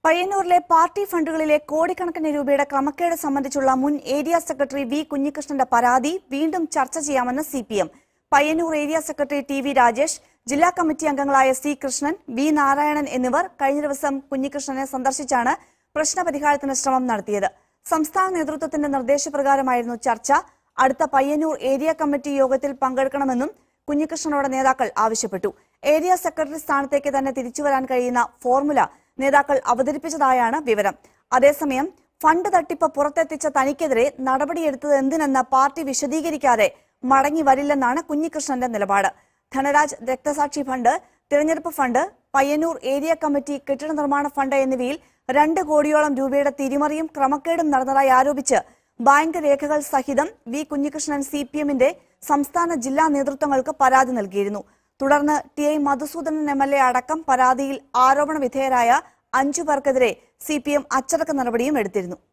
പയ്യന്നൂരിലെ party ഫണ്ടുകളിലെ കോടിക്കണക്കിന് രൂപയുടെ ക്രമക്കേട് സംബന്ധിച്ചുള്ള മുൻ ഏരിയ സെക്രട്ടറി വി കുഞ്ഞികൃഷ്ണന്റെ പരാതി വീണ്ടും ചർച്ച ചെയ്യാമെന്ന് C P M Payyanur area secretary T V Rajesh ജില്ലാ കമ്മിറ്റി അംഗങ്ങളായ സി കൃഷ്ണൻ വി നാരായണൻ എന്നിവർ കഴിഞ്ഞ ദിവസം കുഞ്ഞികൃഷ്ണനെ സന്ദർശിച്ചാണ് പ്രശ്നപരിഹാരത്തിന് ശ്രമം നടത്തിയത് സംസ്ഥാന നേതൃത്വത്തിന്റെ നിർദ്ദേശപ്രകാരമായിരുന്നു ചർച്ച അടുത്ത പയ്യന്നൂർ ഏരിയ കമ്മിറ്റി യോഗത്തിൽ പങ്കെടുക്കണമെന്നും കുഞ്ഞികൃഷ്ണനോട് നേതാക്കൾ ആവശ്യപ്പെട്ടു ഏരിയ സെക്രട്ടറി സ്ഥാനത്തേക്ക് തന്നെ തിരിച്ചുവരാൻ കഴിയുന്ന ഫോർമുല നേതാക്കൾ അവതരിപ്പിച്ചതായാണ് വിവരം അതേസമയം ഫണ്ട് തട്ടിപ്പ് പുറത്തെത്തിച്ച തനിക്കെതിരെ നടപടിയെടുത്തത് എന്തിനെന്ന് പാർട്ടി വിശദീകരിക്കാതെ മടങ്ങി വരില്ലെന്നാണ് കുഞ്ഞികൃഷ്ണന്റെ നിലപാട് ധനരാജ് രക്തസാക്ഷി ഫണ്ട് തിരഞ്ഞെടുപ്പ് ഫണ്ട് പയ്യന്നൂർ ഏരിയ കമ്മിറ്റി കെട്ടിട നിർമ്മാണ ഫണ്ട് എന്നിവയിൽ രണ്ട് കോടിയോളം രൂപയുടെ തിരിമറിയും ക്രമക്കേടും നടന്നതായി ആരോപിച്ച് ബാങ്ക് രേഖകൾ സഹിതം വി കുഞ്ഞികൃഷ്ണൻ സി പി എമ്മിന്റെ സംസ്ഥാന ജില്ലാ നേതൃത്വങ്ങൾക്ക് പരാതി നൽകിയിരുന്നു തുടർന്ന് T I Madhusoodanan M L A അടക്കം പരാതിയിൽ ആരോപണ വിധേയരായ അഞ്ചു പേർക്കെതിരെ സി പി എം അച്ചടക്ക നടപടിയും എടുത്തിരുന്നു